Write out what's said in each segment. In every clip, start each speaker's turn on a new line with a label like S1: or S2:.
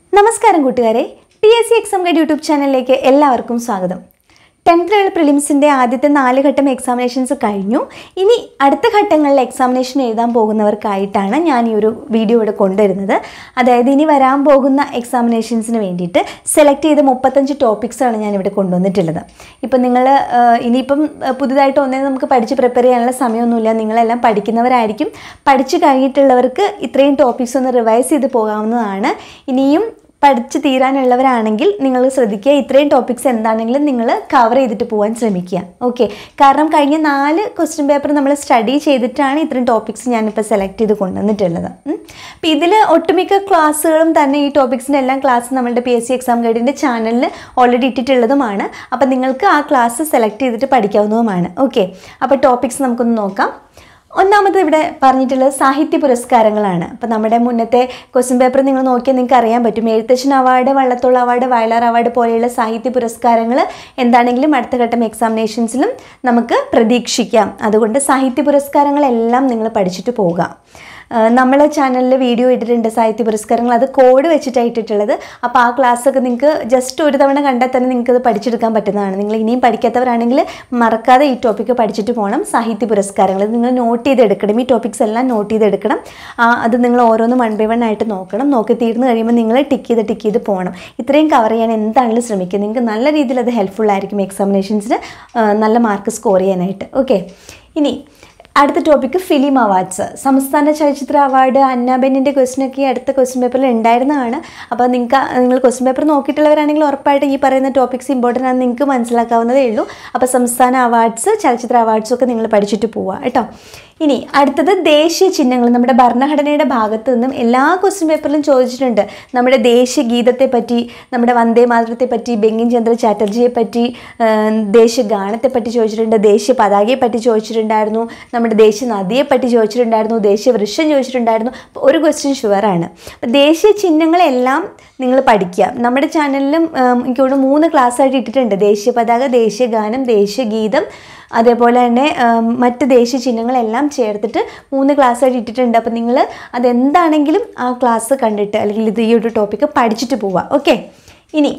S1: നമസ്കാരം കൂട്ടുകാരെ P S C exam guide YouTube ചാനലിലേക്ക് എല്ലാവർക്കും സ്വാഗതം ടെൻത്ത് ലെവൽ പ്രിലിംസിൻ്റെ ആദ്യത്തെ നാല് ഘട്ടം എക്സാമിനേഷൻസ് കഴിഞ്ഞു ഇനി അടുത്ത ഘട്ടങ്ങളിൽ എക്സാമിനേഷൻ എഴുതാൻ പോകുന്നവർക്കായിട്ടാണ് ഞാൻ ഈ ഒരു വീഡിയോ ഇവിടെ കൊണ്ടുവരുന്നത് അതായത് ഇനി വരാൻ പോകുന്ന എക്സാമിനേഷൻസിന് വേണ്ടിയിട്ട് സെലക്ട് ചെയ്ത മുപ്പത്തഞ്ച് ടോപ്പിക്സാണ് ഞാൻ ഇവിടെ കൊണ്ടുവന്നിട്ടുള്ളത് ഇപ്പം നിങ്ങൾ ഇനിയിപ്പം ആ, പുതുതായിട്ട് ഒന്നേ നമുക്ക് പഠിച്ച് പ്രിപ്പയർ ചെയ്യാനുള്ള സമയമൊന്നുമില്ല നിങ്ങളെല്ലാം പഠിക്കുന്നവരായിരിക്കും പഠിച്ചു കഴിഞ്ഞിട്ടുള്ളവർക്ക് ഇത്രയും ടോപ്പിക്സ് ഒന്ന് റിവൈസ് ചെയ്ത് പോകാവുന്നതാണ് ഇനിയും പഠിച്ച് തീരാനുള്ളവരാണെങ്കിൽ നിങ്ങൾ ശ്രദ്ധിക്കുക ഇത്രയും ടോപ്പിക്സ് എന്താണെങ്കിലും നിങ്ങൾ കവർ ചെയ്തിട്ട് പോകാൻ ശ്രമിക്കുക ഓക്കെ കാരണം കഴിഞ്ഞ നാല് ക്വസ്റ്റ്യൻ പേപ്പർ നമ്മൾ സ്റ്റഡി ചെയ്തിട്ടാണ് ഇത്രയും ടോപ്പിക്സ് ഞാനിപ്പോൾ സെലക്ട് ചെയ്ത് കൊണ്ടുവന്നിട്ടുള്ളത് അപ്പോൾ ഇതിൽ ഒട്ടുമിക്ക ക്ലാസ്സുകളും തന്നെ ഈ ടോപ്പിക്സിൻ്റെ എല്ലാം ക്ലാസ് നമ്മളുടെ പി എസ് സി എക്സാം ഗൈഡിൻ്റെ ചാനലിൽ ഓൾറെഡി ഇട്ടിട്ടുള്ളതുമാണ് അപ്പോൾ നിങ്ങൾക്ക് ആ ക്ലാസ് സെലക്ട് ചെയ്തിട്ട് പഠിക്കാവുന്നതുമാണ് ഓക്കെ അപ്പോൾ ടോപ്പിക്സ് നമുക്കൊന്ന് നോക്കാം ഒന്നാമത് ഇവിടെ പറഞ്ഞിട്ടുള്ളത് സാഹിത്യ പുരസ്കാരങ്ങളാണ് അപ്പം നമ്മുടെ മുന്നത്തെ ക്വസ്റ്റ്യൻ പേപ്പർ നിങ്ങൾ നോക്കിയാൽ നിങ്ങൾക്ക് അറിയാൻ പറ്റും Ezhuthachan award Vallathol award Vayalar award പോലെയുള്ള സാഹിത്യ പുരസ്കാരങ്ങൾ എന്താണെങ്കിലും അടുത്ത ഘട്ടം എക്സാമിനേഷൻസിലും നമുക്ക് പ്രതീക്ഷിക്കാം അതുകൊണ്ട് സാഹിത്യ പുരസ്കാരങ്ങളെല്ലാം നിങ്ങൾ പഠിച്ചിട്ട് പോകുക ആഹ് നമ്മളെ ചാനലിൽ വീഡിയോ ഇട്ടിട്ടുണ്ട് സാഹിത്യ പുരസ്കാരങ്ങൾ അത് കോഡ് വെച്ചിട്ടാണ് ഇട്ടിട്ടുള്ളത് അപ്പോൾ ആ ക്ലാസ്സൊക്കെ നിങ്ങൾക്ക് ജസ്റ്റ് ഒരു തവണ കണ്ടാൽ തന്നെ നിങ്ങൾക്ക് അത് പഠിച്ചെടുക്കാൻ പറ്റുന്നതാണ് നിങ്ങൾ ഇനിയും പഠിക്കാത്തവരാണെങ്കിൽ മറക്കാതെ ഈ ടോപ്പിക്ക് പഠിച്ചിട്ട് പോകണം സാഹിത്യ പുരസ്കാരങ്ങൾ ഇത് നിങ്ങൾ നോട്ട് ചെയ്തെടുക്കണം ഈ ടോപ്പിക്സ് എല്ലാം നോട്ട് ചെയ്തെടുക്കണം ആ, അത് നിങ്ങൾ ഓരോന്നും വൺ ബൈ വൺ ആയിട്ട് നോക്കണം നോക്കി തീർന്നു കഴിയുമ്പോൾ നിങ്ങൾ ടിക്ക് ചെയ്ത് ടിക്ക് ചെയ്ത് പോകണം ഇത്രയും കവർ ചെയ്യാൻ എന്താണെങ്കിലും ശ്രമിക്കുക നിങ്ങൾക്ക് നല്ല രീതിയിൽ അത് ഹെൽപ്ഫുൾ ആയിരിക്കും എക്സാമിനേഷൻസിന് നല്ല മാർക്ക് സ്കോർ ചെയ്യാനായിട്ട് ഓക്കെ ഇനി അടുത്ത ടോപ്പിക്ക് ഫിലിം അവാർഡ്സ് സംസ്ഥാന ചലച്ചിത്ര അവാർഡ് അന്നാബെന്നിൻ്റെ ക്വസ്റ്റിനൊക്കെ ഈ അടുത്ത ക്വസ്റ്റ്യൻ പേപ്പറിൽ ഉണ്ടായിരുന്നതാണ് അപ്പോൾ നിങ്ങൾക്ക് നിങ്ങൾ ക്വസ്റ്റ്യൻ പേപ്പർ നോക്കിയിട്ടുള്ളവരാണെങ്കിൽ ഉറപ്പായിട്ട് ഈ പറയുന്ന ടോപ്പിക്സ് ഇമ്പോർട്ടൻ്റ് ആണെന്ന് നിങ്ങൾക്ക് മനസ്സിലാക്കാവുന്നതേ ഉള്ളൂ അപ്പോൾ സംസ്ഥാന അവാർഡ്സ് ചലച്ചിത്ര അവാർഡ്സും ഒക്കെ നിങ്ങൾ പഠിച്ചിട്ട് പോവുക കേട്ടോ ഇനി അടുത്തത് ദേശീയ ചിഹ്നങ്ങൾ നമ്മുടെ ഭരണഘടനയുടെ ഭാഗത്ത് നിന്നും എല്ലാ ക്വസ്റ്റ്യൻ പേപ്പറിലും ചോദിച്ചിട്ടുണ്ട് നമ്മുടെ ദേശീയ ഗീതത്തെ പറ്റി നമ്മുടെ വന്ദേ മാതരത്തെ പറ്റി ബെങ്കിം ചന്ദ്ര ചാറ്റർജിയെ പറ്റി ആ, ദേശീയ ഗാനത്തെ പറ്റി ചോദിച്ചിട്ടുണ്ട് ദേശീയ പതാകയെ പറ്റി ചോദിച്ചിട്ടുണ്ടായിരുന്നു നമ്മുടെ ദേശീയ നദിയെ പറ്റി ചോദിച്ചിട്ടുണ്ടായിരുന്നു ദേശീയ വൃക്ഷം ചോദിച്ചിട്ടുണ്ടായിരുന്നു അപ്പോൾ ഒരു ക്വസ്റ്റ്യൻ ഷുവറാണ് അപ്പോൾ ദേശീയ ചിഹ്നങ്ങളെല്ലാം നിങ്ങൾ പഠിക്കുക നമ്മുടെ ചാനലിലും ഉം, എനിക്ക് തോന്നുന്നു മൂന്ന് ക്ലാസ് ആയിട്ട് ഇട്ടിട്ടുണ്ട് ദേശീയ പതാക ദേശീയ ഗാനം ദേശീയ ഗീതം അതേപോലെ തന്നെ ഉം, മറ്റ് ദേശീയ ചിഹ്നങ്ങളെല്ലാം ചേർത്തിട്ട് മൂന്ന് ക്ലാസ് ആയിട്ട് ഇട്ടിട്ടുണ്ട് അപ്പോൾ നിങ്ങൾ അതെന്താണെങ്കിലും ആ ക്ലാസ് കണ്ടിട്ട് അല്ലെങ്കിൽ ഇത് ഈ ഒരു ടോപ്പിക്ക് പഠിച്ചിട്ട് പോവുക ഓക്കെ ഇനി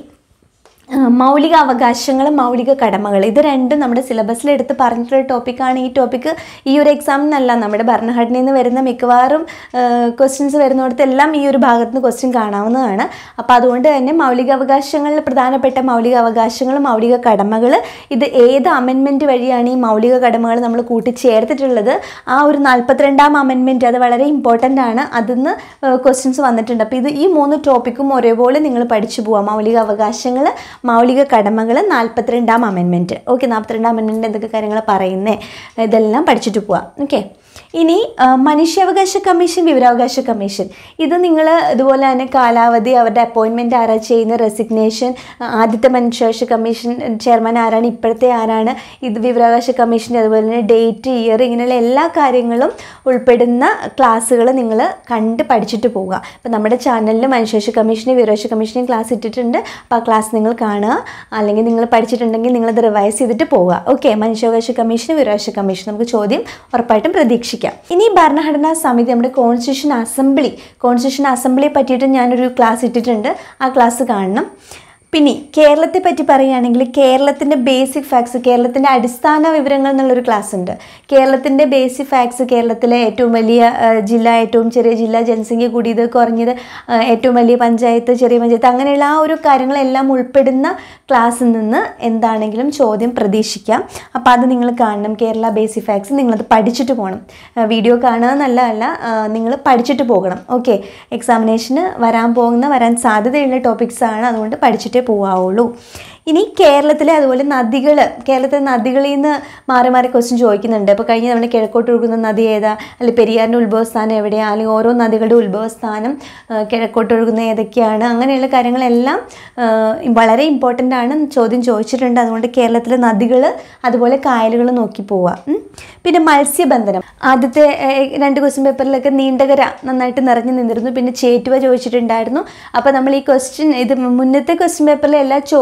S1: ആ, മൗലിക അവകാശങ്ങൾ മൗലിക കടമകൾ ഇത് രണ്ടും നമ്മുടെ സിലബസിൽ എടുത്ത് പറഞ്ഞിട്ടുള്ള ടോപ്പിക്കാണ് ഈ ടോപ്പിക്ക് ഈ ഒരു എക്സാമിനല്ല നമ്മുടെ ഭരണഘടനയിൽ നിന്ന് വരുന്ന മിക്കവാറും ക്വസ്റ്റ്യൻസ് വരുന്നിടത്തെല്ലാം ഈ ഒരു ഭാഗത്ത് നിന്ന് ക്വസ്റ്റ്യൻ കാണാവുന്നതാണ് അപ്പോൾ അതുകൊണ്ട് തന്നെ മൗലിക അവകാശങ്ങളിൽ പ്രധാനപ്പെട്ട മൗലിക അവകാശങ്ങൾ മൗലിക കടമകൾ ഇത് ഏത് അമെൻമെൻറ്റ് വഴിയാണ് ഈ മൗലിക കടമകൾ നമ്മൾ കൂട്ടിച്ചേർത്തിട്ടുള്ളത് ആ ഒരു നാൽപ്പത്തിരണ്ടാം അമെൻമെൻറ്റ് അത് വളരെ ഇമ്പോർട്ടൻ്റ് ആണ് അതിന്ന് ക്വസ്റ്റ്യൻസ് വന്നിട്ടുണ്ട് അപ്പോൾ ഇത് ഈ മൂന്ന് ടോപ്പിക്കും ഒരേപോലെ നിങ്ങൾ പഠിച്ചു പോവാം മൗലിക അവകാശങ്ങൾ മൗലിക കടമകൾ നാൽപ്പത്തിരണ്ടാം അമെൻമെൻറ്റ് ഓക്കെ നാൽപ്പത്തിരണ്ടാം അമെൻമെൻറ്റ് എന്തൊക്കെ കാര്യങ്ങൾ പറയുന്നേ ഇതെല്ലാം പഠിച്ചിട്ട് പോവാം ഓക്കെ ഇനി ആ, മനുഷ്യാവകാശ കമ്മീഷൻ വിവരാവകാശ കമ്മീഷൻ ഇത് നിങ്ങൾ ഇതുപോലെ തന്നെ കാലാവധി അവരുടെ അപ്പോയിൻമെൻറ്റ് ആരാ ചെയ്യുന്ന റെസിഗ്നേഷൻ ആദ്യത്തെ മനുഷ്യാവകാശ കമ്മീഷൻ ചെയർമാൻ ആരാണ് ഇപ്പോഴത്തെ ആരാണ് ഇത് വിവരാവകാശ കമ്മീഷൻ്റെ അതുപോലെ തന്നെ ഡേറ്റ് ഇയർ ഇങ്ങനെയുള്ള എല്ലാ കാര്യങ്ങളും ഉൾപ്പെടുന്ന ക്ലാസ്സുകൾ നിങ്ങൾ കണ്ട് പഠിച്ചിട്ട് പോവുക അപ്പോൾ നമ്മുടെ ചാനലിൽ മനുഷ്യാവകാശ കമ്മീഷനെയും വിവരാവകാശ കമ്മീഷനെയും ക്ലാസ് ഇട്ടിട്ടുണ്ട് അപ്പോൾ ആ ക്ലാസ് നിങ്ങൾ കാണുക അല്ലെങ്കിൽ നിങ്ങൾ പഠിച്ചിട്ടുണ്ടെങ്കിൽ നിങ്ങളത് റിവൈസ് ചെയ്തിട്ട് പോവുക ഓക്കെ മനുഷ്യാവകാശ കമ്മീഷൻ വിവരാവകാശ കമ്മീഷൻ നമുക്ക് ചോദ്യം ഉറപ്പായിട്ടും പ്രതീക്ഷിക്കാം ഇനി ഭരണഘടനാ സമിതി നമ്മുടെ കോൺസ്റ്റിറ്റ്യൂഷൻ അസംബ്ലി കോൺസ്റ്റിറ്റ്യൂഷൻ അസംബ്ലിയെ പറ്റിയിട്ട് ഞാനൊരു ക്ലാസ് ഇട്ടിട്ടുണ്ട് ആ ക്ലാസ് കാണണം പിന്നെ കേരളത്തെ പറ്റി പറയുകയാണെങ്കിൽ കേരളത്തിൻ്റെ ബേസിക് ഫാക്ട്സ് കേരളത്തിൻ്റെ അടിസ്ഥാന വിവരങ്ങൾ എന്നുള്ളൊരു ക്ലാസ് ഉണ്ട് കേരളത്തിൻ്റെ ബേസിക് ഫാക്ട്സ് കേരളത്തിലെ ഏറ്റവും വലിയ ആ, ജില്ല ഏറ്റവും ചെറിയ ജില്ല ജനസംഖ്യ കൂടിയത് കുറഞ്ഞത് ആ, ഏറ്റവും വലിയ പഞ്ചായത്ത് ചെറിയ പഞ്ചായത്ത് അങ്ങനെയുള്ള ആ ഒരു കാര്യങ്ങളെല്ലാം ഉൾപ്പെടുന്ന ക്ലാസ്സിൽ നിന്ന് എന്താണെങ്കിലും ചോദ്യം പ്രതീക്ഷിക്കാം അപ്പോൾ അത് നിങ്ങൾ കാണണം കേരള ബേസിക് ഫാക്ട്സ് നിങ്ങളത് പഠിച്ചിട്ട് പോകണം ആ, വീഡിയോ കാണുക എന്നല്ല നിങ്ങൾ പഠിച്ചിട്ട് പോകണം ഓക്കെ എക്സാമിനേഷന് വരാൻ പോകുന്ന വരാൻ സാധ്യതയുള്ള ടോപ്പിക്സ് ആണ് അതുകൊണ്ട് പഠിച്ചിട്ടേ പോവാവുള്ളൂ ഇനി കേരളത്തിലെ അതുപോലെ നദികൾ കേരളത്തിലെ നദികളിൽ നിന്ന് മാറി മാറി ക്വസ്റ്റ്യൻ ചോദിക്കുന്നുണ്ട് അപ്പോൾ കഴിഞ്ഞ തവണ കിഴക്കോട്ട് ഒഴുകുന്ന നദി ഏതാ അല്ലെങ്കിൽ പെരിയാറിൻ്റെ ഉത്ഭവസ്ഥാനം എവിടെയാണ് അല്ലെങ്കിൽ ഓരോ നദികളുടെ ഉത്ഭവസ്ഥാനം ആ, കിഴക്കോട്ട് ഒഴുകുന്ന ഏതൊക്കെയാണ് അങ്ങനെയുള്ള കാര്യങ്ങളെല്ലാം ആ, വളരെ ഇമ്പോർട്ടൻ്റ് ആണ് ചോദ്യം ചോദിച്ചിട്ടുണ്ട് അതുകൊണ്ട് കേരളത്തിലെ നദികൾ അതുപോലെ കായലുകൾ നോക്കി പോവുക ഉം. പിന്നെ മത്സ്യബന്ധനം ആദ്യത്തെ ഏഹ്, രണ്ട് ക്വസ്റ്റ്യൻ പേപ്പറിലൊക്കെ നീണ്ടകര നന്നായിട്ട് നിറഞ്ഞു നിന്നിരുന്നു പിന്നെ ചേറ്റുവ ചോദിച്ചിട്ടുണ്ടായിരുന്നു അപ്പോൾ നമ്മൾ ഈ ക്വസ്റ്റ്യൻ ഇത് മുന്നത്തെ ക്വസ്റ്റ്യൻ പേപ്പറിലെ എല്ലാ ചോദ്യങ്ങളും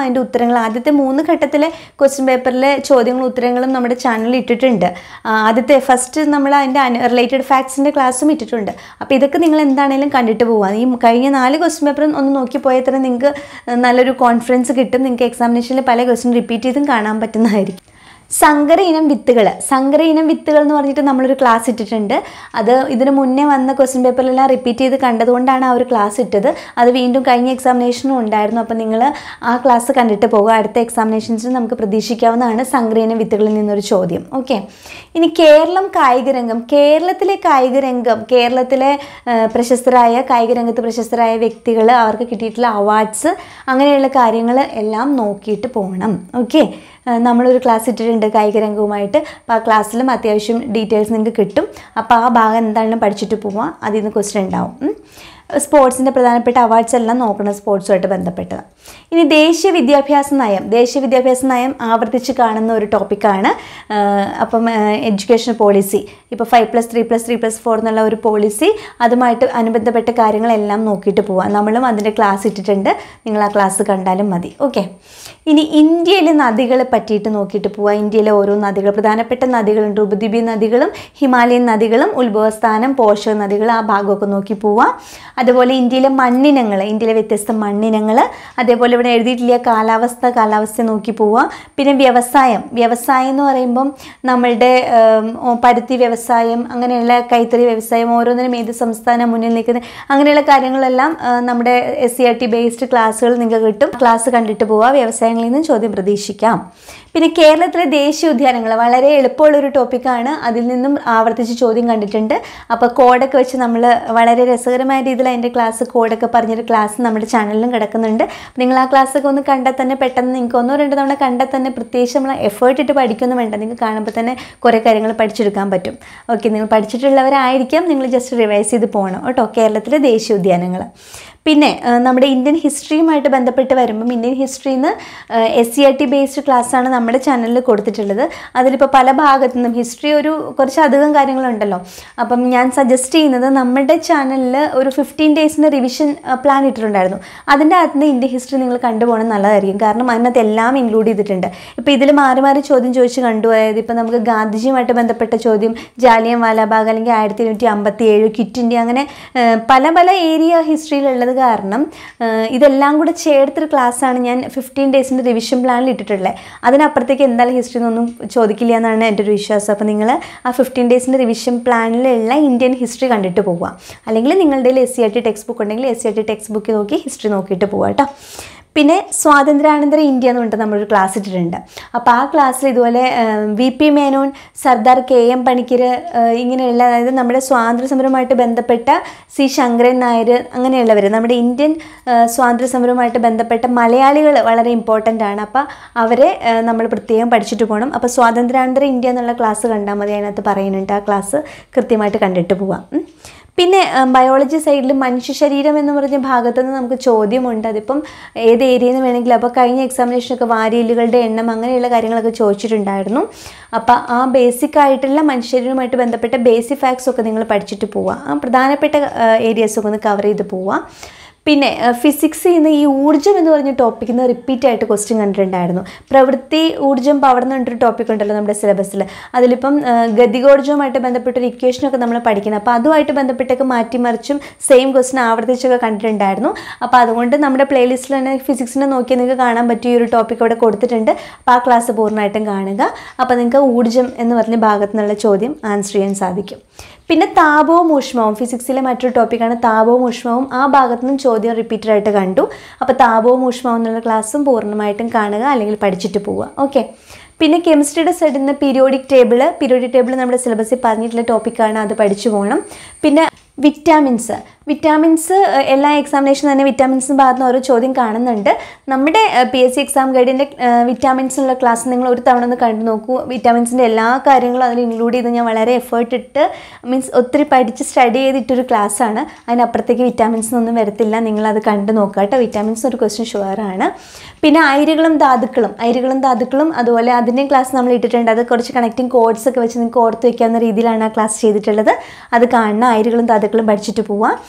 S1: അതിൻ്റെ ഉത്തരങ്ങൾ ആദ്യത്തെ മൂന്ന് ഘട്ടത്തിലെ ക്വസ്റ്റ്യൻ പേപ്പറിലെ ചോദ്യങ്ങളും ഉത്തരങ്ങളും നമ്മുടെ ചാനലിൽ ഇട്ടിട്ടുണ്ട് ആ, ആദ്യത്തെ ഫസ്റ്റ് നമ്മൾ അതിൻ്റെ റിലേറ്റഡ് ഫാക്ട്സിൻ്റെ ക്ലാസ്സും ഇട്ടിട്ടുണ്ട് അപ്പോൾ ഇതൊക്കെ നിങ്ങൾ എന്താണെങ്കിലും കണ്ടിട്ട് പോവുക ഈ കഴിഞ്ഞ നാല് ക്വസ്റ്റ്യൻ പേപ്പറും ഒന്ന് നോക്കി പോയാൽ തന്നെ നിങ്ങൾക്ക് നല്ലൊരു കോൺഫിഡൻസ് കിട്ടും നിങ്ങൾക്ക് എക്സാമിനേഷനിൽ പല ക്വസ്റ്റ്യൻ റിപ്പീറ്റ് ചെയ്തും കാണാൻ പറ്റുന്നതായിരിക്കും സങ്കര ഇനം വിത്തുകൾ സങ്കര ഇനം വിത്തുകൾ എന്ന് പറഞ്ഞിട്ട് നമ്മളൊരു ക്ലാസ് ഇട്ടിട്ടുണ്ട് അത് ഇതിന് മുന്നേ വന്ന ക്വസ്റ്റ്യൻ പേപ്പറിലെല്ലാം റിപ്പീറ്റ് ചെയ്ത് കണ്ടതുകൊണ്ടാണ് ആ ഒരു ക്ലാസ് ഇട്ടത് അത് വീണ്ടും കഴിഞ്ഞ എക്സാമിനേഷനും ഉണ്ടായിരുന്നു അപ്പോൾ നിങ്ങൾ ആ ക്ലാസ് കണ്ടിട്ട് പോകുക അടുത്ത എക്സാമിനേഷൻസിന് നമുക്ക് പ്രതീക്ഷിക്കാവുന്നതാണ് സങ്കര ഇനം വിത്തുകളിൽ നിന്നൊരു ചോദ്യം ഓക്കെ ഇനി കേരളം കായിക രംഗം കേരളത്തിലെ കായിക രംഗം കേരളത്തിലെ ആ, പ്രശസ്തരായ കായിക രംഗത്ത് പ്രശസ്തരായ വ്യക്തികൾ അവർക്ക് കിട്ടിയിട്ടുള്ള അവാർഡ്സ് അങ്ങനെയുള്ള കാര്യങ്ങൾ എല്ലാം നോക്കിയിട്ട് പോകണം ഓക്കെ നമ്മളൊരു ക്ലാസ് ഇട്ടിട്ടുണ്ട് കായിക രംഗവുമായിട്ട് അപ്പോൾ ആ ക്ലാസ്സിലും അത്യാവശ്യം ഡീറ്റെയിൽസ് നിങ്ങൾക്ക് കിട്ടും അപ്പോൾ ആ ഭാഗം എന്താണെന്ന് പഠിച്ചിട്ട് പോവാം അതിൽ നിന്ന് ക്വസ്റ്റ്യൻ ഉണ്ടാവും ഉം. സ്പോർട്സിൻ്റെ പ്രധാനപ്പെട്ട അവാർഡ്സ് എല്ലാം നോക്കണം സ്പോർട്സുമായിട്ട് ബന്ധപ്പെട്ടത് ഇനി ദേശീയ വിദ്യാഭ്യാസ നയം ദേശീയ വിദ്യാഭ്യാസ നയം ആവർത്തിച്ച് കാണുന്ന ഒരു ടോപ്പിക്കാണ് അപ്പം എഡ്യൂക്കേഷൻ പോളിസി ഇപ്പോൾ five plus three plus three plus four എന്നുള്ള ഒരു പോളിസി അതുമായിട്ട് അനുബന്ധപ്പെട്ട കാര്യങ്ങളെല്ലാം നോക്കിയിട്ട് പോവാം നമ്മളും അതിൻ്റെ ക്ലാസ് ഇട്ടിട്ടുണ്ട് നിങ്ങൾ ആ ക്ലാസ് കണ്ടാലും മതി ഓക്കെ ഇനി ഇന്ത്യയിലെ നദികളെ പറ്റിയിട്ട് നോക്കിയിട്ട് പോവാം ഇന്ത്യയിലെ ഓരോ നദികൾ പ്രധാനപ്പെട്ട നദികളുണ്ട് ഉപദ്വീപി നദികളും ഹിമാലയൻ നദികളും ഉത്ഭവസ്ഥാനം പോഷക നദികൾ ആ ഭാഗമൊക്കെ നോക്കി പോവാം അതുപോലെ ഇന്ത്യയിലെ മണ്ണിനങ്ങൾ ഇന്ത്യയിലെ വ്യത്യസ്ത മണ്ണിനങ്ങൾ അതേപോലെ ഇവിടെ എഴുതിയിട്ടില്ല കാലാവസ്ഥ കാലാവസ്ഥ നോക്കി പോവാം പിന്നെ വ്യവസായം വ്യവസായം എന്ന് പറയുമ്പം നമ്മളുടെ ഉം, ഓ, പരുത്തി വ്യവസായം അങ്ങനെയുള്ള കൈത്തറി വ്യവസായം ഓരോന്നിനും ഏത് സംസ്ഥാനം മുന്നിൽ നിൽക്കുന്നത് അങ്ങനെയുള്ള കാര്യങ്ങളെല്ലാം ആ, നമ്മുടെ S C R T based ക്ലാസ്സുകൾ നിങ്ങൾക്ക് കിട്ടും ക്ലാസ് കണ്ടിട്ട് പോവുക വ്യവസായങ്ങളിൽ നിന്നും ചോദ്യം പ്രതീക്ഷിക്കാം പിന്നെ കേരളത്തിലെ ദേശീയ ഉദ്യാനങ്ങൾ വളരെ എളുപ്പമുള്ളൊരു ടോപ്പിക്കാണ് അതിൽ നിന്നും ആവർത്തിച്ച് ചോദ്യം കണ്ടിട്ടുണ്ട് അപ്പോൾ കോഡൊക്കെ വെച്ച് നമ്മൾ വളരെ രസകരമായ രീതിയിൽ അതിൻ്റെ ക്ലാസ് കോഡൊക്കെ പറഞ്ഞൊരു ക്ലാസ് നമ്മുടെ ചാനലിലും കിടക്കുന്നുണ്ട് അപ്പോൾ നിങ്ങൾ ആ ക്ലാസ്സൊക്കെ ഒന്ന് കണ്ടാൽ തന്നെ പെട്ടെന്ന് നിങ്ങൾക്ക് ഒന്നോ രണ്ടോ തവണ കണ്ടാൽ തന്നെ പ്രത്യേകിച്ച് നമ്മൾ എഫേർട്ട് ഇട്ട് പഠിക്കൊന്നും വേണ്ട നിങ്ങൾക്ക് കാണുമ്പോൾ തന്നെ കുറേ കാര്യങ്ങൾ പഠിച്ചെടുക്കാൻ പറ്റും ഓക്കെ നിങ്ങൾ പഠിച്ചിട്ടുള്ളവരായിരിക്കാം നിങ്ങൾ ജസ്റ്റ് റിവൈസ് ചെയ്ത് പോകണം കേട്ടോ കേരളത്തിലെ ദേശീയ ഉദ്യാനങ്ങൾ പിന്നെ ആ, നമ്മുടെ ഇന്ത്യൻ ഹിസ്റ്ററിയുമായിട്ട് ബന്ധപ്പെട്ട് വരുമ്പം ഇന്ത്യൻ ഹിസ്റ്ററിയിൽ നിന്ന് S C R T based ക്ലാസ്സാണ് നമ്മുടെ ചാനലിൽ കൊടുത്തിട്ടുള്ളത് അതിലിപ്പോൾ പല ഭാഗത്തു നിന്നും ഹിസ്റ്ററി ഒരു കുറച്ചധികം കാര്യങ്ങളുണ്ടല്ലോ അപ്പം ഞാൻ സജസ്റ്റ് ചെയ്യുന്നത് നമ്മുടെ ചാനലിൽ ഒരു ഫിഫ്റ്റീൻ ഡേയ്സിൻ്റെ റിവിഷൻ പ്ലാൻ ഇട്ടിട്ടുണ്ടായിരുന്നു അതിൻ്റെ അകത്ത് നിന്ന് ഇന്ത്യൻ ഹിസ്റ്ററി നിങ്ങൾ കണ്ടുപോകണം നല്ലതായിരിക്കും കാരണം അതിനകത്ത് എല്ലാം ഇൻക്ലൂഡ് ചെയ്തിട്ടുണ്ട് ഇപ്പോൾ ഇതിൽ മാറി മാറി ചോദ്യം ചോദിച്ച് കണ്ടു അതായത് ഇപ്പോൾ നമുക്ക് ഗാന്ധിജിയുമായിട്ട് ബന്ധപ്പെട്ട ചോദ്യം ജാലിയൻ വാലാബാഗ് അല്ലെങ്കിൽ ആയിരത്തി എണ്ണൂറ്റി അമ്പത്തി ഏഴ് ക്വിറ്റ് ഇന്ത്യ അങ്ങനെ ഏഹ്, പല പല ഏരിയ ഹിസ്റ്ററിയിലുള്ളത് കാരണം ഏഹ്, ഇതെല്ലാം കൂടെ ചേർത്തൊരു ക്ലാസ്സാണ് ഞാൻ ഫിഫ്റ്റീൻ ഡേയ്സിൻ്റെ റിവിഷൻ പ്ലാനിൽ ഇട്ടിട്ടുള്ളത് അതിനപ്പുറത്തേക്ക് എന്തായാലും ഹിസ്റ്ററി ഒന്നും ചോദിക്കില്ല എന്നാണ് എൻ്റെ ഒരു വിശ്വാസം അപ്പോൾ നിങ്ങൾ ആ ഫിഫ്റ്റീൻ ഡേയ്സിൻ്റെ റിവിഷൻ പ്ലാനിലുള്ള ഇന്ത്യൻ ഹിസ്റ്ററി കണ്ടിട്ട് പോവുക അല്ലെങ്കിൽ നിങ്ങളുടെ S C R T text book ഉണ്ടെങ്കിൽ S C R T text book നോക്കി ഹിസ്റ്ററി നോക്കിയിട്ട് പോവുക കേട്ടോ പിന്നെ സ്വാതന്ത്ര്യാനന്തര ഇന്ത്യ എന്ന് പറഞ്ഞിട്ട് നമ്മളൊരു ക്ലാസ് ഇട്ടിട്ടുണ്ട് അപ്പോൾ ആ ക്ലാസ്സിൽ ഇതുപോലെ V P Menon Sardar K M Panikkar ഇങ്ങനെയുള്ള അതായത് നമ്മുടെ സ്വാതന്ത്ര്യ സമരവുമായിട്ട് ബന്ധപ്പെട്ട സി ശങ്കരൻ നായർ അങ്ങനെയുള്ളവർ നമ്മുടെ ഇന്ത്യൻ ആ, സ്വാതന്ത്ര്യ സമരവുമായിട്ട് ബന്ധപ്പെട്ട മലയാളികൾ വളരെ ഇമ്പോർട്ടൻ്റ് ആണ് അപ്പോൾ അവരെ ആ, നമ്മൾ പ്രത്യേകം പഠിച്ചിട്ട് പോകണം അപ്പോൾ സ്വാതന്ത്ര്യാനന്തര ഇന്ത്യ എന്നുള്ള ക്ലാസ് കണ്ടാൽ മതി അതിനകത്ത് പറയുന്നുണ്ട് ആ ക്ലാസ് കൃത്യമായിട്ട് കണ്ടിട്ട് പോവാം ഉം. പിന്നെ ബയോളജി സൈഡിൽ മനുഷ്യ ശരീരം എന്ന് പറഞ്ഞ ഭാഗത്ത് നിന്ന് നമുക്ക് ചോദ്യമുണ്ട് അതിപ്പം ഏത് ഏരിയയിൽ നിന്ന് വേണമെങ്കിലും അപ്പോൾ കഴിഞ്ഞ എക്സാമിനേഷനൊക്കെ വാരിയലുകളുടെ എണ്ണം അങ്ങനെയുള്ള കാര്യങ്ങളൊക്കെ ചോദിച്ചിട്ടുണ്ടായിരുന്നു അപ്പോൾ ആ ബേസിക് ആയിട്ടുള്ള മനുഷ്യരുമായിട്ട് ബന്ധപ്പെട്ട ബേസിക് ഫാക്ട്സ് ഒക്കെ നിങ്ങൾ പഠിച്ചിട്ട് പോവുക ആ പ്രധാനപ്പെട്ട ഏരിയാസൊക്കെ ഒന്ന് കവർ ചെയ്ത് പോവുക പിന്നെ ഫിസിക്സിൽ നിന്ന് ഈ ഊർജ്ജം എന്ന് പറഞ്ഞ ടോപ്പിക്കിൽ നിന്ന് റിപ്പീറ്റ് ആയിട്ട് ക്വസ്റ്റ്യൻ കണ്ടിട്ടുണ്ടായിരുന്നു പ്രവൃത്തി ഊർജ്ജം പവർ എന്ന് പറഞ്ഞിട്ടൊരു ടോപ്പിക് ഉണ്ടല്ലോ നമ്മുടെ സിലബസിൽ അതിലിപ്പം ആ, ഗതികോർജ്ജവുമായിട്ട് ബന്ധപ്പെട്ടൊരു ഇക്വേഷനൊക്കെ നമ്മൾ പഠിക്കണം അപ്പോൾ അതുമായിട്ട് ബന്ധപ്പെട്ടൊക്കെ മാറ്റിമറിച്ചും സെയിം ക്വസ്റ്റ്യൻ ആവർത്തിച്ചൊക്കെ കണ്ടിട്ടുണ്ടായിരുന്നു അപ്പോൾ അതുകൊണ്ട് നമ്മുടെ പ്ലേലിസ്റ്റിൽ തന്നെ ഫിസിക്സിനെ നോക്കിയാൽ നിങ്ങൾക്ക് കാണാൻ പറ്റിയ ഒരു ടോപ്പിക് അവിടെ കൊടുത്തിട്ടുണ്ട് അപ്പോൾ ആ ക്ലാസ് പൂർണ്ണമായിട്ടും കാണുക അപ്പോൾ നിങ്ങൾക്ക് ഊർജ്ജം എന്ന് പറഞ്ഞ ഭാഗത്തു നിന്നുള്ള ചോദ്യം ആൻസർ ചെയ്യാൻ സാധിക്കും പിന്നെ താപവും ഊഷ്മവും ഫിസിക്സിലെ മറ്റൊരു ടോപ്പിക്കാണ് താപവും ഊഷ്മവും ആ ഭാഗത്തു നിന്നും ചോദ്യം റിപ്പീറ്റഡ് ആയിട്ട് കണ്ടു അപ്പോൾ താപവും ഊഷ്മവും എന്നുള്ള ക്ലാസ്സും പൂർണ്ണമായിട്ടും കാണുക അല്ലെങ്കിൽ പഠിച്ചിട്ട് പോവുക ഓക്കെ പിന്നെ കെമിസ്ട്രിയുടെ സൈഡിൽ നിന്ന് പീരിയോഡിക് ടേബിൾ പീരിയോഡിക് ടേബിൾ നമ്മുടെ സിലബസിൽ പറഞ്ഞിട്ടുള്ള ടോപ്പിക്കാണ് അത് പഠിച്ചു പോകണം പിന്നെ വിറ്റാമിൻസ് വിറ്റാമിൻസ് എല്ലാ എക്സാമിനേഷനും തന്നെ വിറ്റാമിൻസിന് ഭാഗത്ത് നിന്ന് ഓരോ ചോദ്യം കാണുന്നുണ്ട് നമ്മുടെ പി എസ് സി എക്സാം ഗൈഡിൻ്റെ വിറ്റാമിൻസിനുള്ള ക്ലാസ് നിങ്ങൾ ഒരു തവണ ഒന്ന് കണ്ടു നോക്കൂ വിറ്റാമിൻസിൻ്റെ എല്ലാ കാര്യങ്ങളും അതിൽ ഇൻക്ലൂഡ് ചെയ്ത് ഞാൻ വളരെ എഫേർട്ട് ഇട്ട് മീൻസ് ഒത്തിരി പഠിച്ച് സ്റ്റഡി ചെയ്തിട്ടൊരു ക്ലാസ്സാണ് അതിനപ്പുറത്തേക്ക് വിറ്റാമിൻസ് ഒന്നും വരത്തില്ല നിങ്ങളത് കണ്ടു നോക്കുക കേട്ടോ വിറ്റാമിൻസ് ഒരു ക്വസ്റ്റ്യൻ ഷുവറാണ് പിന്നെ അയിരുകളും ധാതുക്കളും അയിരുകളും ധാതുക്കളും അതുപോലെ അതിൻ്റെയും ക്ലാസ് നമ്മൾ ഇട്ടിട്ടുണ്ട് അത് കുറച്ച് കണക്റ്റിംഗ് കോഡ്സ് ഒക്കെ വെച്ച് നിങ്ങൾക്ക് ഓർത്ത് വെക്കാവുന്ന രീതിയിലാണ് ആ ക്ലാസ് ചെയ്തിട്ടുള്ളത് അത് കാണണം അയിരുകളും ധാതുക്കളും പഠിച്ചിട്ട് പോവാം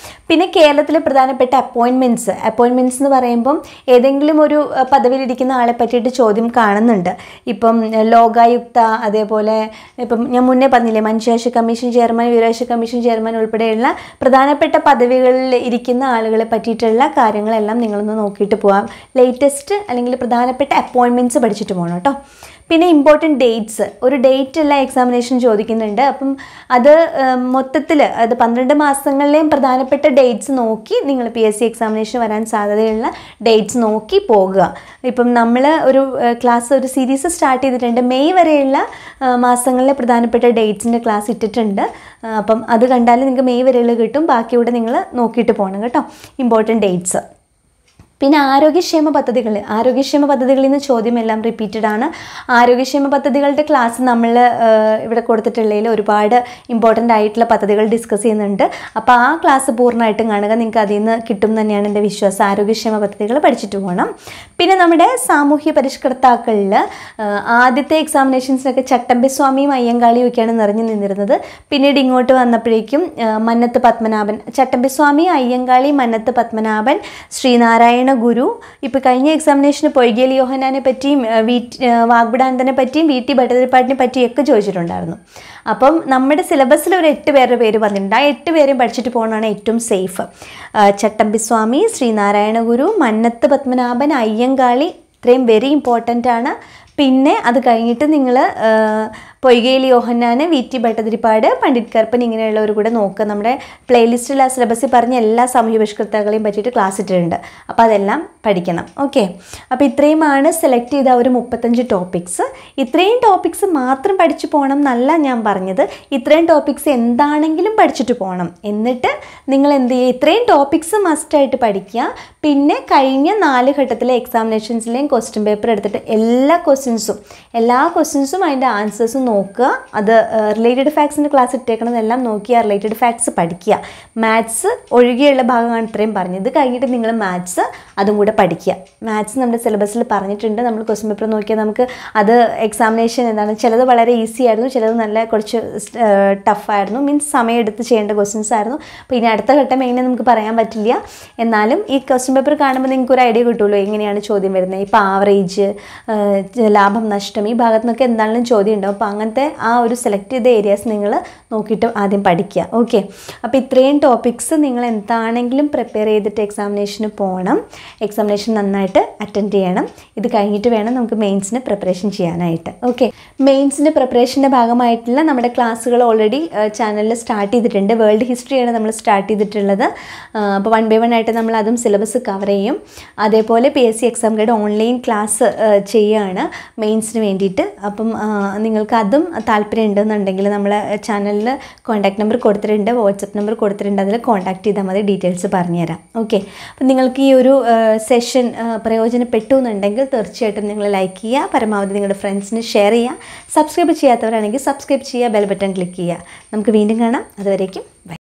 S1: പിന്നെ കേരളത്തിലെ പ്രധാനപ്പെട്ട അപ്പോയിൻമെൻറ്റ്സ് അപ്പോയിൻമെൻറ്റ്സ് എന്ന് പറയുമ്പം ഏതെങ്കിലും ഒരു അഹ്, പദവിയിലിരിക്കുന്ന ആളെ പറ്റിയിട്ട് ചോദ്യം കാണുന്നുണ്ട് ഇപ്പം അഹ്, ലോകായുക്ത അതേപോലെ ഇപ്പം ഞാൻ മുന്നേ പറഞ്ഞില്ലേ മനുഷ്യാവകാശ കമ്മീഷൻ ചെയർമാൻ വിവരാവകാശ കമ്മീഷൻ ചെയർമാൻ ഉൾപ്പെടെയുള്ള പ്രധാനപ്പെട്ട പദവികളിൽ ഇരിക്കുന്ന ആളുകളെ പറ്റിയിട്ടുള്ള കാര്യങ്ങളെല്ലാം നിങ്ങളൊന്ന് നോക്കിയിട്ട് പോവാം ലേറ്റസ്റ്റ് അല്ലെങ്കിൽ പ്രധാനപ്പെട്ട അപ്പോയിൻമെൻറ്റ്സ് പഠിച്ചിട്ട് പോകണം കേട്ടോ പിന്നെ ഇമ്പോർട്ടൻറ്റ് ഡേറ്റ്സ് ഒരു ഡേറ്റ് എല്ലാം എക്സാമിനേഷൻ ചോദിക്കുന്നുണ്ട് അപ്പം അത് മൊത്തത്തിൽ അത് പന്ത്രണ്ട് മാസങ്ങളിലെയും പ്രധാനപ്പെട്ട ഡേറ്റ്സ് നോക്കി നിങ്ങൾ പി എസ് സി എക്സാമിനേഷൻ വരാൻ സാധ്യതയുള്ള ഡേറ്റ്സ് നോക്കി പോകുക ഇപ്പം നമ്മൾ ഒരു ക്ലാസ് ഒരു സീരീസ് സ്റ്റാർട്ട് ചെയ്തിട്ടുണ്ട് മെയ് വരെയുള്ള ആ, മാസങ്ങളിലെ പ്രധാനപ്പെട്ട ഡേറ്റ്സിൻ്റെ ക്ലാസ് ഇട്ടിട്ടുണ്ട് ആ, അപ്പം അത് കണ്ടാൽ നിങ്ങൾക്ക് മെയ് വരെയുള്ള കിട്ടും ബാക്കിയൂടെ നിങ്ങൾ നോക്കിയിട്ട് പോകണം കേട്ടോ ഇമ്പോർട്ടൻറ്റ് ഡേറ്റ്സ് പിന്നെ ആരോഗ്യക്ഷേമ പദ്ധതികൾ ആരോഗ്യക്ഷേമ പദ്ധതികളിൽ നിന്ന് ചോദ്യം എല്ലാം റിപ്പീറ്റഡ് ആണ് ആരോഗ്യക്ഷേമ പദ്ധതികളുടെ ക്ലാസ് നമ്മൾ ഇവിടെ കൊടുത്തിട്ടുള്ളതിൽ ഒരുപാട് ഇമ്പോർട്ടൻ്റ് ആയിട്ടുള്ള പദ്ധതികൾ ഡിസ്കസ് ചെയ്യുന്നുണ്ട് അപ്പോൾ ആ ക്ലാസ് പൂർണ്ണമായിട്ടും കാണുക നിങ്ങൾക്ക് അതിൽ നിന്ന് കിട്ടും എന്ന് തന്നെയാണ് എൻ്റെ വിശ്വാസം ആരോഗ്യക്ഷേമ പദ്ധതികൾ പഠിച്ചിട്ട് പോകണം പിന്നെ നമ്മുടെ സാമൂഹ്യ പരിഷ്കർത്താക്കളിൽ ആദ്യത്തെ എക്സാമിനേഷൻസിനൊക്കെ ചട്ടമ്പി സ്വാമിയും അയ്യങ്കാളിയും ഒക്കെയാണ് നിറഞ്ഞു നിന്നിരുന്നത് പിന്നീട് ഇങ്ങോട്ട് വന്നപ്പോഴേക്കും ആ, മന്നത്ത് പത്മനാഭൻ ചട്ടമ്പി സ്വാമി അയ്യങ്കാളി മന്നത്ത് പത്മനാഭൻ ശ്രീനാരായണ ഗുരു ഇപ്പോൾ കഴിഞ്ഞ എക്സാമിനേഷന് പൊയ്കേലി യോഹനാനെ പറ്റിയും ആ, വീറ്റ് ആ, വാഗ്ബിടാനന്ദനെ പറ്റിയും വി ടി ഭട്ടതിരിപ്പാടിനെ പറ്റിയും ഒക്കെ ചോദിച്ചിട്ടുണ്ടായിരുന്നു അപ്പം നമ്മുടെ സിലബസിൽ ഒരു എട്ട് പേരുടെ പേര് വന്നിട്ടുണ്ട് ആ എട്ട് പേരെയും പഠിച്ചിട്ട് പോകുന്നതാണ് ഏറ്റവും സേഫ് ചട്ടമ്പി സ്വാമി ശ്രീനാരായണ ഗുരു മന്നത്ത് പത്മനാഭൻ അയ്യങ്കാളി ഇത്രയും വെരി ഇമ്പോർട്ടൻ്റ് ആണ് പിന്നെ അത് കഴിഞ്ഞിട്ട് നിങ്ങൾ പൊയ്കേലി യോഹന്നാന് വി ടി ഭട്ടതിരിപ്പാട് പണ്ഡിറ്റ് കർപ്പൻ ഇങ്ങനെയുള്ളവർ കൂടെ നോക്കുക നമ്മുടെ പ്ലേലിസ്റ്റിൽ ആ സിലബസിൽ പറഞ്ഞ എല്ലാ സാമൂഹ്യ പരിഷ്കർത്താക്കളെയും പറ്റിയിട്ട് ക്ലാസ് ഇട്ടിട്ടുണ്ട് അപ്പോൾ അതെല്ലാം പഠിക്കണം ഓക്കെ അപ്പോൾ ഇത്രയുമാണ് സെലക്ട് ചെയ്ത ആ ഒരു മുപ്പത്തഞ്ച് ടോപ്പിക്സ് ഇത്രയും ടോപ്പിക്സ് മാത്രം പഠിച്ചു പോകണം എന്നല്ല ഞാൻ പറഞ്ഞത് ഇത്രയും ടോപ്പിക്സ് എന്താണെങ്കിലും പഠിച്ചിട്ട് പോകണം എന്നിട്ട് നിങ്ങൾ എന്ത് ചെയ്യുക ഇത്രയും ടോപ്പിക്സ് മസ്റ്റായിട്ട് പഠിക്കുക പിന്നെ കഴിഞ്ഞ നാല് ഘട്ടത്തിലെ എക്സാമിനേഷൻസിലെയും ക്വസ്റ്റ്യൻ പേപ്പർ എടുത്തിട്ട് എല്ലാ ക്വസ്റ്റ്യൻസും എല്ലാ ക്വസ്റ്റ്യൻസും അതിൻ്റെ ആൻസേഴ്സും നോക്കുക അത് റിലേറ്റഡ് ഫാക്ട്സിൻ്റെ ക്ലാസ് ഇട്ടേക്കണതെല്ലാം നോക്കി ആ റിലേറ്റഡ് ഫാക്ട്സ് പഠിക്കുക മാത്സ് ഒഴികെയുള്ള ഭാഗമാണ് ഇത്രയും പറഞ്ഞത് ഇത് കഴിഞ്ഞിട്ട് നിങ്ങൾ മാത്സ് അതും കൂടെ പഠിക്കുക മാത്സ് നമ്മുടെ സിലബസിൽ പറഞ്ഞിട്ടുണ്ട് നമ്മൾ ക്വസ്റ്റ്യൻ പേപ്പർ നോക്കിയാൽ നമുക്ക് അത് എക്സാമിനേഷൻ എന്താണ് ചിലത് വളരെ ഈസി ആയിരുന്നു ചിലത് നല്ല കുറച്ച് ടഫായിരുന്നു മീൻസ് സമയമെടുത്ത് ചെയ്യേണ്ട ക്വസ്റ്റ്യൻസ് ആയിരുന്നു അപ്പോൾ ഇനി അടുത്ത ഘട്ടം എങ്ങനെ നമുക്ക് പറയാൻ പറ്റില്ല എന്നാലും ഈ ക്വസ്റ്റ്യൻ പേപ്പർ കാണുമ്പോൾ നിങ്ങൾക്ക് ഒരു ഐഡിയ കിട്ടുമല്ലോ എങ്ങനെയാണ് ചോദ്യം വരുന്നത് ഇപ്പോൾ ആവറേജ് ലാഭം നഷ്ടം ഈ ഭാഗത്തു നിന്നൊക്കെ എന്താണെങ്കിലും ചോദ്യം ഉണ്ടാവും അപ്പോൾ അങ്ങനത്തെ ആ ഒരു സെലക്ട് ചെയ്ത ഏരിയാസ് നിങ്ങൾ നോക്കിയിട്ട് ആദ്യം പഠിക്കുക ഓക്കെ അപ്പോൾ ഇത്രയും ടോപ്പിക്സ് നിങ്ങൾ എന്താണെങ്കിലും പ്രിപ്പയർ ചെയ്തിട്ട് എക്സാമിനേഷന് പോകണം എക്സാമിനേഷൻ നന്നായിട്ട് അറ്റൻഡ് ചെയ്യണം ഇത് കഴിഞ്ഞിട്ട് വേണം നമുക്ക് മെയിൻസിന് പ്രിപ്പറേഷൻ ചെയ്യാനായിട്ട് ഓക്കെ മെയിൻസിൻ്റെ പ്രിപ്പറേഷൻ്റെ ഭാഗമായിട്ടുള്ള നമ്മുടെ ക്ലാസ്സുകൾ ഓൾറെഡി ചാനലിൽ സ്റ്റാർട്ട് ചെയ്തിട്ടുണ്ട് വേൾഡ് ഹിസ്റ്ററിയാണ് നമ്മൾ സ്റ്റാർട്ട് ചെയ്തിട്ടുള്ളത് അപ്പോൾ വൺ ബൈ വൺ ആയിട്ട് നമ്മൾ അതും സിലബസ് കവർ ചെയ്യും അതേപോലെ P S C exam guide online class ചെയ്യുകയാണ് മെയിൻസിന് വേണ്ടിയിട്ട് അപ്പം ആ, നിങ്ങൾക്ക് അതും താല്പര്യം ഉണ്ടെന്നുണ്ടെങ്കിൽ നമ്മളെ ചാനലിൽ കോൺടാക്ട് നമ്പർ കൊടുത്തിട്ടുണ്ട് വാട്സപ്പ് നമ്പർ കൊടുത്തിട്ടുണ്ട് അതിൽ കോൺടാക്ട് ചെയ്താൽ മതി ഡീറ്റെയിൽസ് പറഞ്ഞുതരാം ഓക്കെ അപ്പം നിങ്ങൾക്ക് ഈ ഒരു സെഷൻ പ്രയോജനപ്പെട്ടു എന്നുണ്ടെങ്കിൽ തീർച്ചയായിട്ടും നിങ്ങൾ ലൈക്ക് ചെയ്യുക പരമാവധി നിങ്ങളുടെ ഫ്രണ്ട്സിന് ഷെയർ ചെയ്യുക സബ്സ്ക്രൈബ് ചെയ്യാത്തവരാണെങ്കിൽ സബ്സ്ക്രൈബ് ചെയ്യുക ബെൽ ബട്ടൺ ക്ലിക്ക് ചെയ്യുക നമുക്ക് വീണ്ടും കാണാം അതുവരേക്കും ബൈ